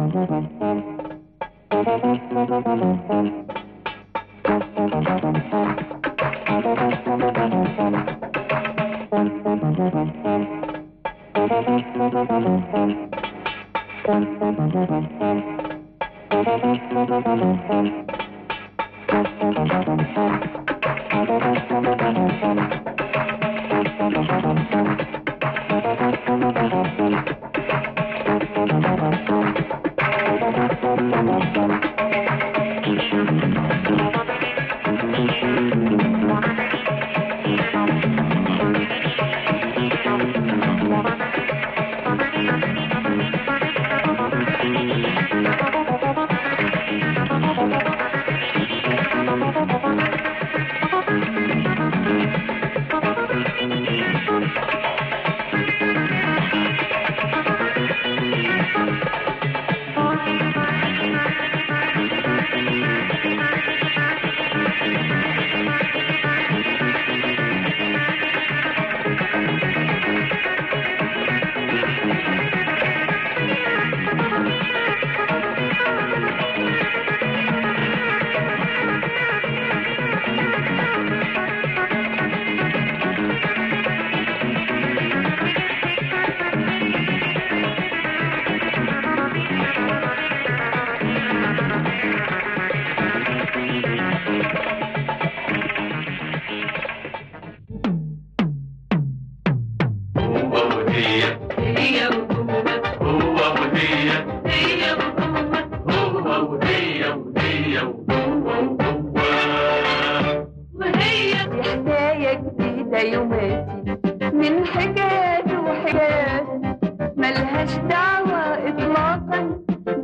وهي دي حكاية جديدة يوماتي من حكايات وحكايات ملهاش دعوة إطلاقا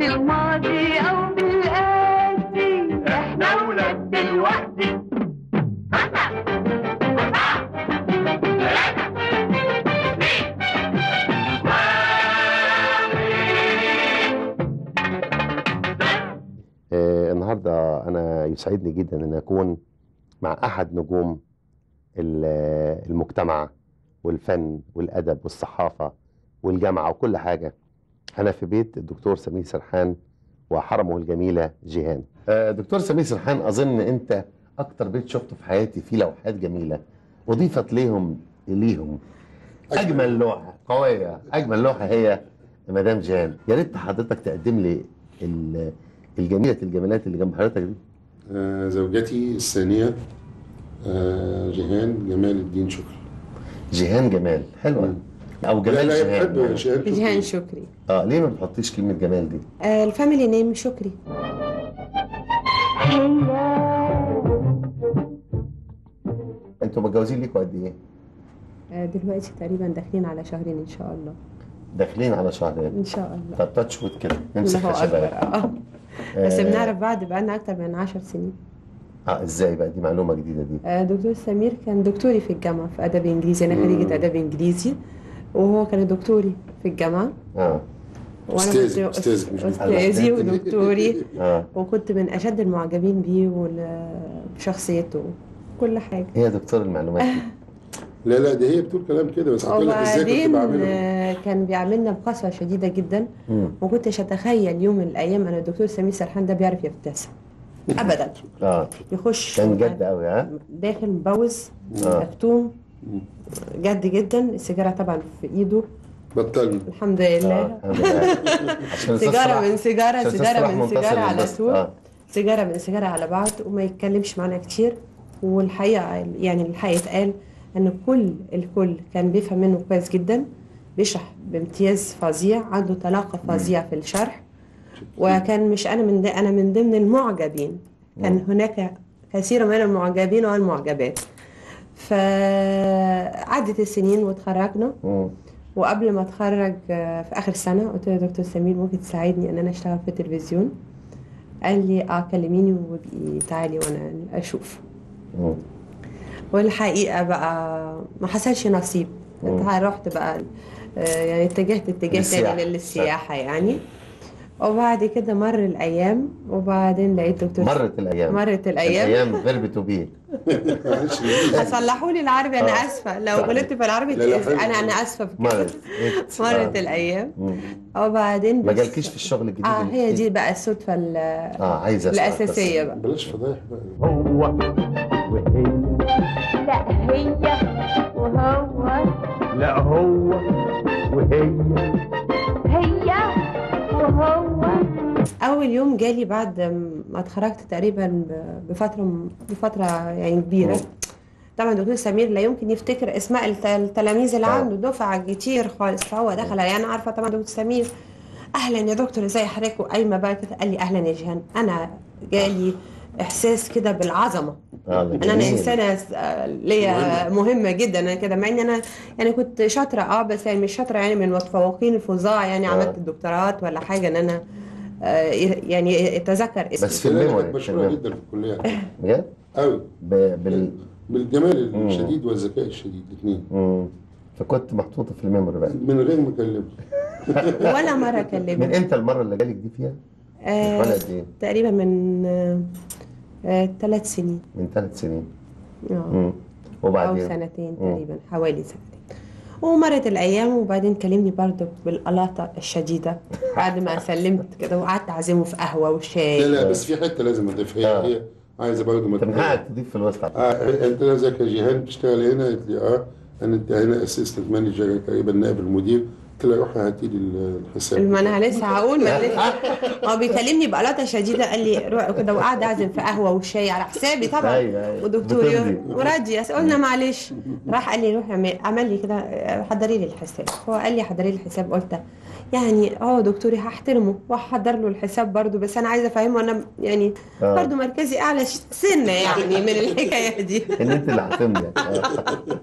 بالماضي أو بالآتي إحنا ولاد دلوقتي آه، النهارده انا يسعدني جدا ان اكون مع احد نجوم ال- المجتمع والفن والادب والصحافه والجامعه وكل حاجه انا في بيت الدكتور سمير سرحان وحرمه الجميله جيهان آه، دكتور سمير سرحان اظن انت اكتر بيت شفته في حياتي فيه لوحات جميله اضيفت ليهم ليهم اجمل لوحه قويه اجمل لوحه هي مدام جيهان يا ريت حضرتك تقدم لي ال- الجميله الجمالات اللي جنب حضرتك دي آه، زوجتي الثانية آه، جيهان جمال الدين شكري جيهان جمال حلوه او جمال لا لا جيهان بحب يعني. جيهان شكري جيهان شكري اه ليه ما بتحطيش كلمه جمال دي آه الفاميلي نيم شكري انتوا متجوزين ليكوا قد ايه آه دلوقتي تقريبا داخلين على شهرين ان شاء الله داخلين على شهرين ان شاء الله طب تاتش وود كده نمسك الله اكبر خشبات اه بس آه، بنعرف بعض بقالنا اكتر من عشر سنين اه ازاي بقى دي معلومه جديده دي آه دكتور سمير كان دكتوري في الجامعه في ادب انجليزي انا خريجه ادب انجليزي وهو كان دكتوري في الجامعه اه وانا أستاذي- كنت أستاذك مش استاذي ودكتوري اه وكنت من اشد المعجبين بيه وبشخصيته كل حاجه هي دكتور المعلومات دي لا لا دي هي بتقول كلام كده بس هتقول لك ازاي كنت وبعدين بعمله آه، كان بيعاملنا بقسوه شديده جدا مم. ما كنتش اتخيل يوم من الايام ان الدكتور سمير سرحان ده بيعرف يبتسم ابدا اه يخش كان جد قوي ها داخل مبوز آه. مكتوم جد جدا السيجاره طبعا في ايده بطلنا الحمد آه، لله الحمد لله. عشان سيجاره الأستاذ من سيجاره عشان سيجاره الأستاذ من منتصر سيجاره على ينبسط. طول آه. سيجاره من سيجاره على بعض وما يتكلمش معانا كتير والحقيقه يعني الحقيقه اتقال ان كل الكل كان بيفهم منه كويس جدا بيشرح بامتياز فظيع عنده طلاقه فظيعه في الشرح وكان مش انا من انا من ضمن المعجبين كان هناك كثير من المعجبين والمعجبات فعدت السنين وتخرجنا مم. وقبل ما اتخرج آه، في اخر سنه قلت له يا دكتور سمير ممكن تساعدني ان انا اشتغل في التلفزيون قال لي اه كلميني وابقي تعالي وانا اشوف مم. والحقيقه بقى ما حصلش نصيب مم. رحت بقى آه، يعني اتجهت اتجاه للسياحة. تاني للسياحه يعني وبعد كده مر الايام وبعدين لقيت دكتور مرت الايام مرت الايام الايام فيرب تو بي معلش صلحوا لي العربي انا آه. اسفه لو صحيح. غلطت في العربي لا، لا، حلو. انا انا اسفه في كده. مرت إت. مرت آه. الايام مم. وبعدين ما بس- جالكيش في الشغل الجديد اه اللي هي فيه؟ دي بقى الصدفه ال- اه عايزه أسمع الاساسيه قصة. بقى بلاش فضايح بقى هو وهي لا هي وهو لا هو وهي هي وهو اول يوم جالي بعد ما اتخرجت تقريبا ب- بفتره بفتره يعني كبيره طبعا دكتور سمير لا يمكن يفتكر اسماء الت- التلاميذ اللي آه. عنده دفعه كتير خالص فهو دخل يعني عارفه طبعا دكتور سمير اهلا يا دكتور ازي حضرتك وقايمه بقى كده قال لي اهلا يا جيهان انا جالي احساس كده بالعظمه اه ده ان انا جميل. انسانه س- آه، ليا مهمه جدا انا كده مع ان انا يعني كنت شاطره اه بس يعني مش شاطره يعني من المتفوقين الفظاع يعني آه. عملت الدكتورات ولا حاجه ان انا آه، يعني اتذكر اسمي بس في لا، لا، الميموري، كانت في مشهوره الميموري. جدا في الكليه على فكرة. بجد قوي ب- بال بالجمال مم. الشديد والذكاء الشديد الاثنين مم. فكنت محطوطه في الميموري بقى من غير ما اكلمه ولا مره من كلمني امتى المره اللي جالك دي فيها؟ آه، ولا قد ايه؟ تقريبا من ثلاث سنين من ثلاث سنين آه. مم. او وبعدين سنتين مم. تقريبا حوالي سنتين ومرت الايام وبعدين كلمني برضه بالقلاطه الشديده بعد ما سلمت كده وقعدت اعزمه في قهوه لا وشاي لا بس في حته لازم اضيفها آه. هي هي عايزه برضه ما انت من تقول- حقك تضيف في الوسط على فكرة. اه انت ازيك يا جيهان بتشتغل هنا قالت لي اه انا انت هنا اسيستنت مانجر تقريبا نائب المدير قلت لها روحي هاتي لي الحساب ما انا لسه هقول ما لسه- هو بيكلمني بقلاطه شديده قال لي روح كده وقعد اعزم في قهوه وشاي على حسابي طبعا أيوة، أيوة. ودكتور بتمضي. يور- وراضيه قلنا معلش راح قال لي روحي اعمل- عمل لي كده آه، حضري لي الحساب هو قال لي حضري لي الحساب قلت يعني اه دكتوري هحترمه وهحضر له الحساب برضو بس انا عايزه افهمه انا يعني آه. برضو مركزي اعلى ش- سنه يعني من الحكايه دي ان انت اللي هتمضي يعني. آه.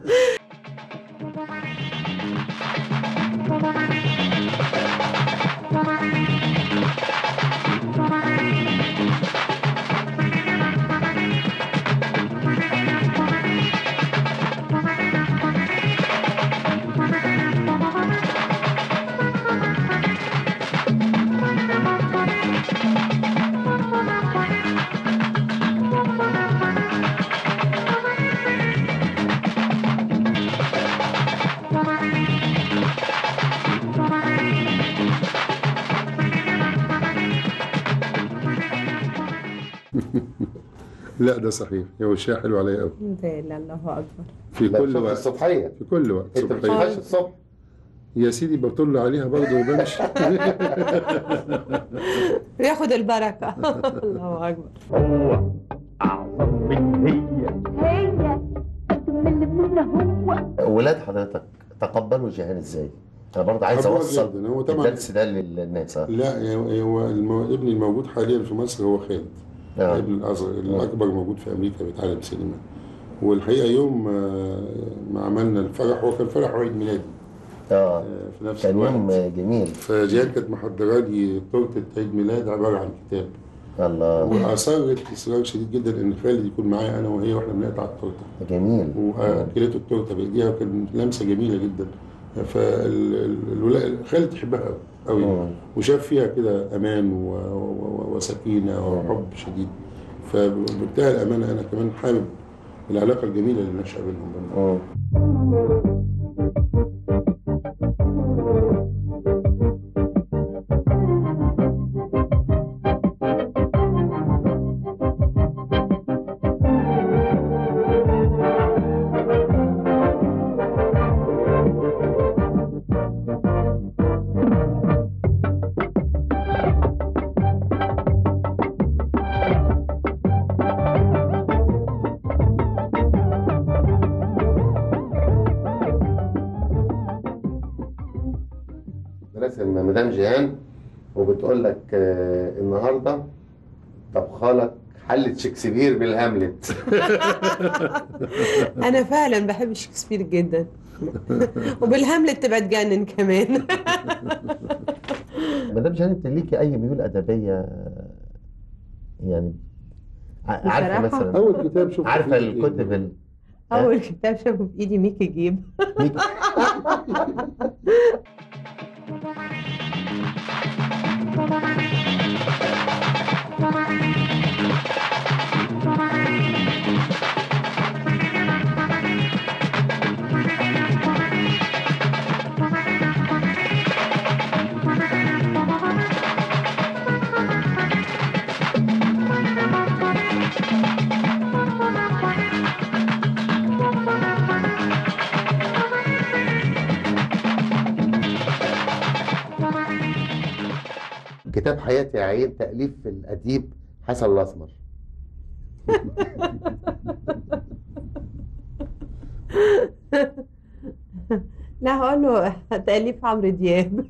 لا ده صحيح هو الشاي حلو عليا قوي لا لا الله اكبر في لا، كل شوف وقت الصبحيه في كل وقت انت ما صبحية. بتشوفهاش الصبح يا سيدي بطل عليها برضه وبمشي ياخد البركه الله اكبر هو اعظم من هي هي أجمل من هو ولاد حضرتك تقبلوا جيهان ازاي؟ انا برضه عايز حبوها اوصل جداً. هو طبعاً- الدرس ده للناس اه لا هو المو... ابني الموجود حاليا في مصر هو خالد آه. ابن الاصغر الاكبر موجود في امريكا بيتعلم سينما والحقيقه يوم آه، ما عملنا الفرح هو كان فرح عيد ميلادي اه آه، في نفس كان الوقت يوم جميل فجيان كانت محضره لي تورته عيد ميلاد عباره عن كتاب الله واصرت اصرار شديد جدا ان خالد يكون معايا انا وهي واحنا بنقطع التورته جميل واكلته التورته بايديها وكان لمسه جميله جدا فالولاء خالد يحبها قوي قوي مم. وشاف فيها كده امان و... و... وسكينه وحب شديد فبمنتهى الامانه انا كمان حابب العلاقه الجميله اللي نشأ بينهم مم. رسم مدام جيهان وبتقول لك آه، النهارده طبخه لك حلة شكسبير بالهاملت انا فعلا بحب شكسبير جدا وبالهاملت تبقى تجنن كمان مدام جيهان انت ليكي اي ميول ادبيه يعني ع- عارفه بصراحة؟ مثلا اول كتاب شفته عارفه فيه الكتب ال... اول كتاب شافه في ايدي ميكي جيب ميكي كتاب حياتي يا عين تأليف الأديب حسن الأسمر لا هقول له تأليف عمرو دياب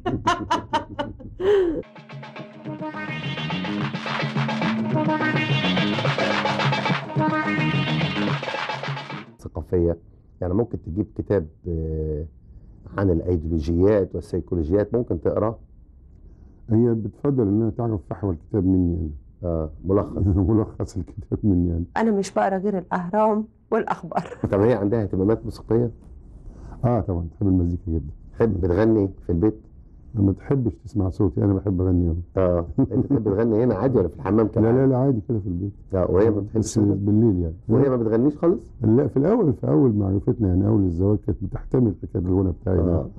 ثقافية يعني ممكن تجيب كتاب آه، عن الأيديولوجيات والسيكولوجيات ممكن تقراه هي بتفضل انها تعرف فحوى الكتاب مني انا آه ملخص ملخص الكتاب مني انا أنا مش بقرا غير الأهرام والأخبار طب هي عندها اهتمامات موسيقية اه طبعا بحب المزيكا جدا تحب بتغني في البيت ما تحبش تسمع صوتي انا بحب اغني أوي. اه انت تحب تغني هنا عادي ولا في الحمام لا كمان لا لا عادي كده في البيت لا وهي ما بتحبش بس تغني؟ بالليل يعني وهي ما بتغنيش خالص لا في الاول في اول معرفتنا يعني اول الزواج كانت بتحتمل حكايه الغنى بتاعي ده اه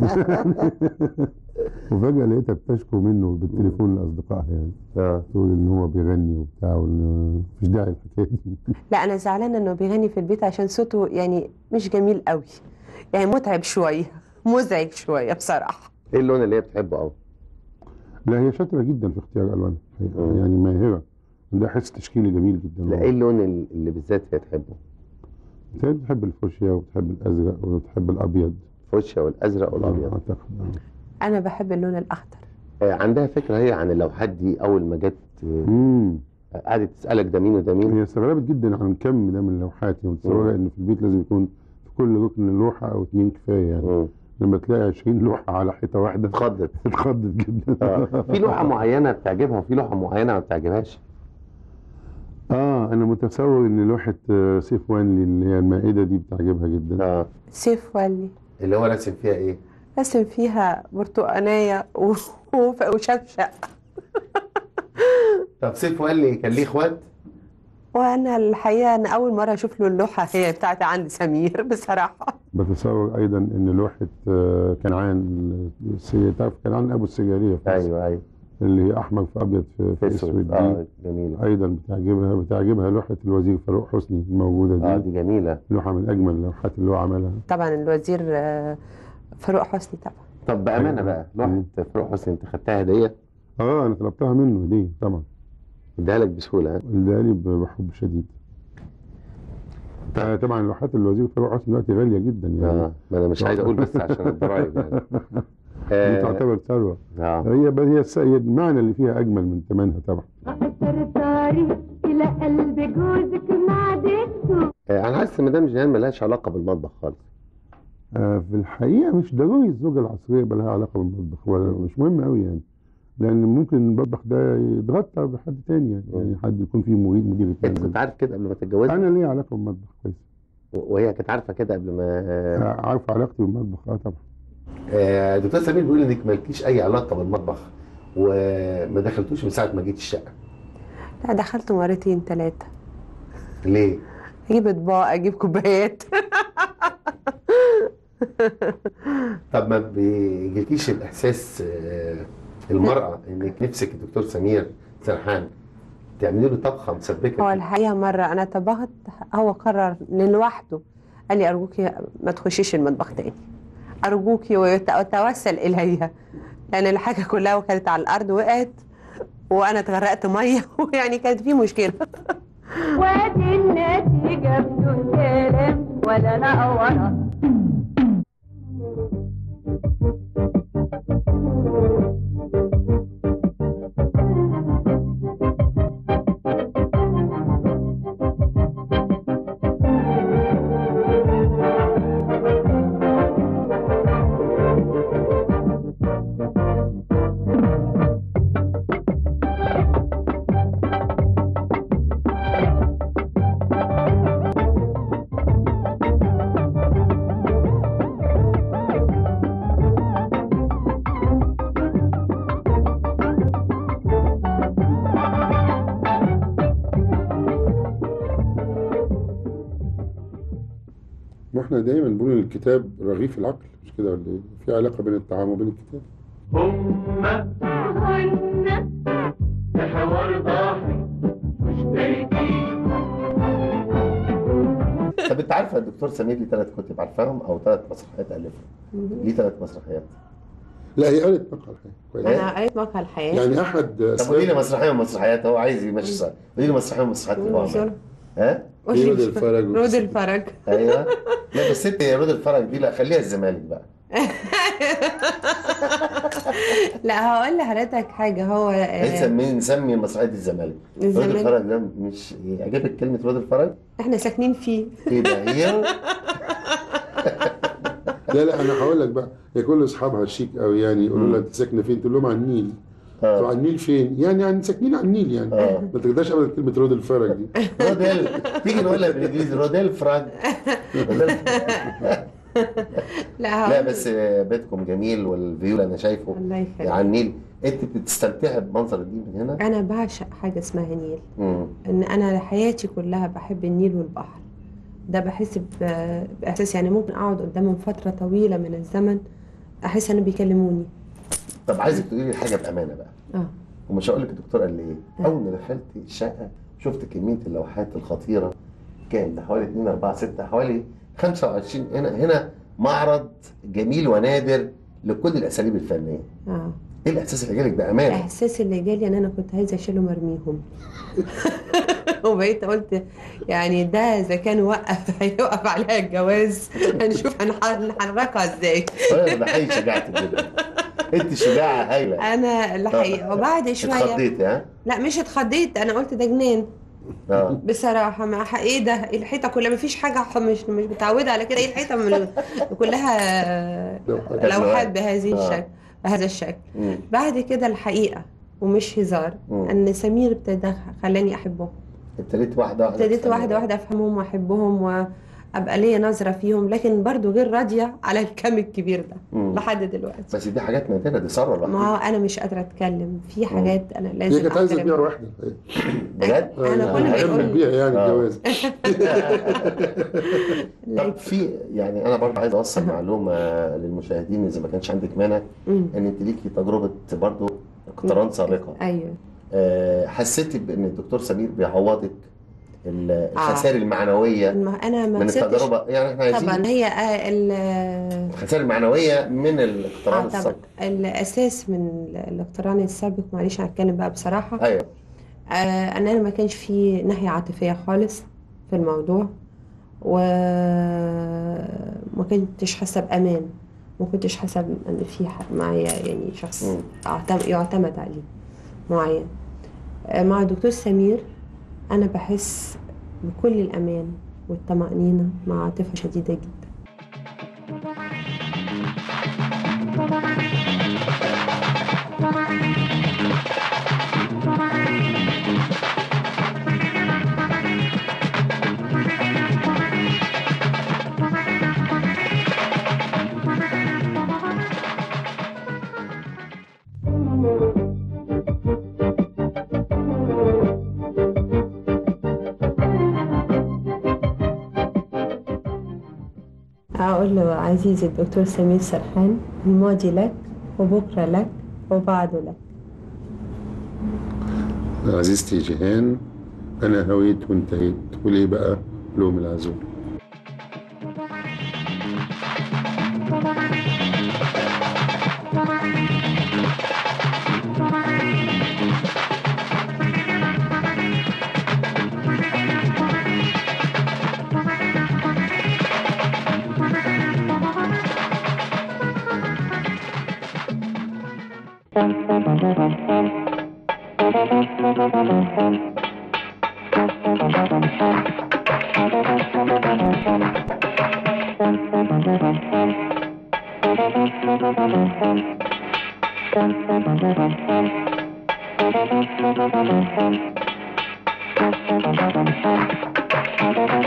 وفجاه لقيتها بتشكو منه بالتليفون لاصدقائها يعني اه تقول ان هو بيغني وبتاع وان مفيش داعي للحكايه دي لا أنا زعلانة إنه بيغني في البيت عشان صوته يعني مش جميل قوي يعني متعب شوية مزعج شوية بصراحة ايه اللون اللي هي بتحبه قوي لا هي شاطره جدا في اختيار الوانها الحقيقة. مم. يعني ماهره عندها حس تشكيلي جميل جدا لا ايه اللون ال- اللي بالذات هي تحبه هي بتحب الفوشيا وبتحب الازرق وبتحب الابيض الفوشيا والازرق والابيض اعتقد آه. أنا بحب اللون الأخضر آه عندها فكره هي عن اللوحات دي اول ما جت آه، امم قعدت تسالك ده مين وده مين هي استغربت جدا عن الكم ده من اللوحات يعني متصوره ان في البيت لازم يكون في كل ركن لوحه او اتنين كفايه يعني مم. لما تلاقي 20 لوحه على حيطه واحده اتخضت اتخضت جدا آه. في لوحه معينه بتعجبها وفي لوحه معينه ما بتعجبهاش اه انا متصور ان لوحه آه، سيف وانلي اللي هي المائده دي بتعجبها جدا اه سيف ولي اللي هو راسم فيها ايه رسم فيها برتقانية و- و- وشبشق طب سيف وقال لي كان ليه اخوات وانا الحقيقه انا اول مره اشوف له اللوحه هي بتاعتي عند سمير بصراحه بتصور ايضا ان لوحه آه، كنعان السي- تعرف كنعان ابو السجاريه في مصر، ايوه ايوه اللي هي احمر في ابيض في, في في اسود اسود دي اه جميله ايضا بتعجبها بتعجبها لوحه الوزير فاروق حسني الموجوده دي اه دي جميله لوحه من اجمل اللوحات اللي هو عملها طبعا الوزير آه، فاروق حسني طبعا طب بامانه بقى لوحه فاروق حسني انت خدتها هديه اه انا طلبتها منه دي طبعا اديها لك بسهوله ها؟ اداها لي بحب شديد آه، طبعا لوحات الوزير فاروق حسني دلوقتي غاليه جدا يعني اه ما انا مش عايز اقول بس عشان الضرايب يعني دي آه تعتبر ثروه آه. هي هي الس- هي المعنى اللي فيها اجمل من ثمنها طبعا أقصر طريق إلى قلب جوزك معدته آه انا حاسس ان مدام جيهان ملهاش علاقه بالمطبخ خالص آه، في الحقيقه مش ضروري الزوجه العصريه يبقى لها علاقه بالمطبخ ولا مش مهم قوي يعني لان ممكن المطبخ ده يتغطى بحد تاني يعني, يعني حد يكون فيه مريد مدير انت المنزل كنت عارف كده قبل ما تتجوزها انا ليا علاقه بالمطبخ كويس وهي كانت عارفه كده قبل ما آه، عارف علاقتي بالمطبخ اه طبعا آه دكتور سمير بيقول انك مالكيش اي علاقه بالمطبخ وما دخلتوش من ساعه ما جيت الشقه لا دخلت مرتين ثلاثه ليه؟ اجيب اطباق اجيب كوبايات طب ما بيجيلكيش الاحساس آه، المراه انك نفسك الدكتور سمير سرحان تعملي له طبخه مسبكه هو كده؟ الحقيقه مره انا طبخت هو قرر لوحده قال لي ارجوكي ما تخشيش المطبخ تاني ارجوكي ويت- وتوسل الي لان الحاجه كلها كانت على الارض وقعت وانا اتغرقت ميه ويعني كانت في مشكله وادي النتيجة بدون كلام ولا نقورة ما احنا دايما بنقول إن الكتاب رغيف العقل مش كده ولا ايه؟ في علاقه بين الطعام وبين الكتاب هما هن في حوار ضاحك مشتركين طب انت عارفه الدكتور سمير ليه ثلاث كتب عارفاهم او ثلاث مسرحيات الفهم ليه ثلاث مسرحيات لا هي قالت مقهى الحياه كويس انا قريت مقهى الحياه يعني احد طب قولي لي اسباب مسرحيه من المسرحيات هو عايز يمشي صح قولي لي مسرحيه من المسرحيات اللي هو عملها. ها في رود الفرج رود الفرج ايوه لا بس انت يا رود الفرج دي لا خليها الزمالك بقى لا هقول لحضرتك حاجه هو آه، نسمي نسمي مسرحيه الزمالك رود الزمالك. الفرج ده مش عجبك كلمه رود الفرج؟ احنا ساكنين فيه ايه ده هي لا لا انا هقول لك بقى هي كل اصحابها شيك قوي يعني يقولوا لها انت ساكنه فين؟ تقول لهم على النيل طب اه على النيل فين؟ يعني يعني ساكنين على النيل يعني آه. ما تقدرش ابدا كلمه رود الفرج دي روديل تيجي نقولها بالانجليزي روديل فرج روديل- لا لا هقول- بس بيتكم جميل والفيو انا شايفه الله يخليك على النيل انت بتستمتعي بمنظر النيل من هنا؟ انا بعشق حاجه اسمها نيل مم. ان انا حياتي كلها بحب النيل والبحر ده بحس ب- باحساس يعني ممكن اقعد قدامهم فتره طويله من الزمن احس ان بيكلموني طب عايزك تقولي لي حاجه بامانه بقى اه ومش هقول لك الدكتور قال لي ايه اول ما دخلت الشقه شفت كميه اللوحات الخطيره كام ده حوالي 2 4 6 حوالي 25 هنا هنا معرض جميل ونادر لكل الاساليب الفنيه اه ايه الاحساس اللي جالك بامانه الاحساس اللي جالي ان انا كنت عايزه اشيلهم ارميهم وبقيت قلت يعني ده اذا كان وقف هيوقف عليها الجواز هنشوف هنح- هنحركها ازاي أيوة، ده حقيقي شجعتك جدا انت شجاعه هايله انا الحقيقه وبعد شويه اتخضيتي ها لا مش اتخضيت انا قلت ده جنان اه بصراحه ما ح- ايه ده الحيطه كلها ما فيش حاجه ح- مش مش متعوده على كده ايه الحيطه من كلها لوحات. لوحات بهذه آه. الشكل بهذا الشكل مم. بعد كده الحقيقه ومش هزار مم. ان سمير ابتدى خلاني احبهم ابتديت واحده واحده ابتديت تفهمي. واحده واحده افهمهم واحبهم وابقى ليا نظره فيهم لكن برضو غير راضيه على الكم الكبير ده مم. لحد دلوقتي بس دي حاجات نادره دي ثروه ما لوحدها هو انا مش قادره اتكلم في حاجات انا لازم هي كانت عايزه أحترم. تبيع واحده بجد أنا كل ما هيعمل يقول- بيها يعني آه. الجواز طب في يعني انا برضه عايز اوصل معلومه للمشاهدين اذا ما كانش عندك مانع مم. ان انت ليكي تجربه برضه اقتران سابقه ايوه آه، حسيتي بان الدكتور سمير بيعوضك ال- الخسائر المعنويه ما انا ما من كسبتش التجربه يعني احنا طبعا عايزين هي آه، ال الخسائر المعنويه من آه الاقتران طبعا السابق الاساس من ال- الاقتران السابق معلش هتكلم بقى بصراحه ايوه آه ان انا ما كانش في ناحيه عاطفيه خالص في الموضوع وما كنتش حاسه بامان ما كنتش حاسه ان في حد معايا يعني شخص مم. أعتم- يعتمد عليه معين آه، مع الدكتور سمير انا بحس بكل الامان والطمانينه مع عاطفه شديده جدا أقول له عزيزي الدكتور سمير سرحان الماضي لك وبكرة لك وبعده لك عزيزتي جيهان انا هويت وانتهيت وليه بقى لوم العزول Thank you.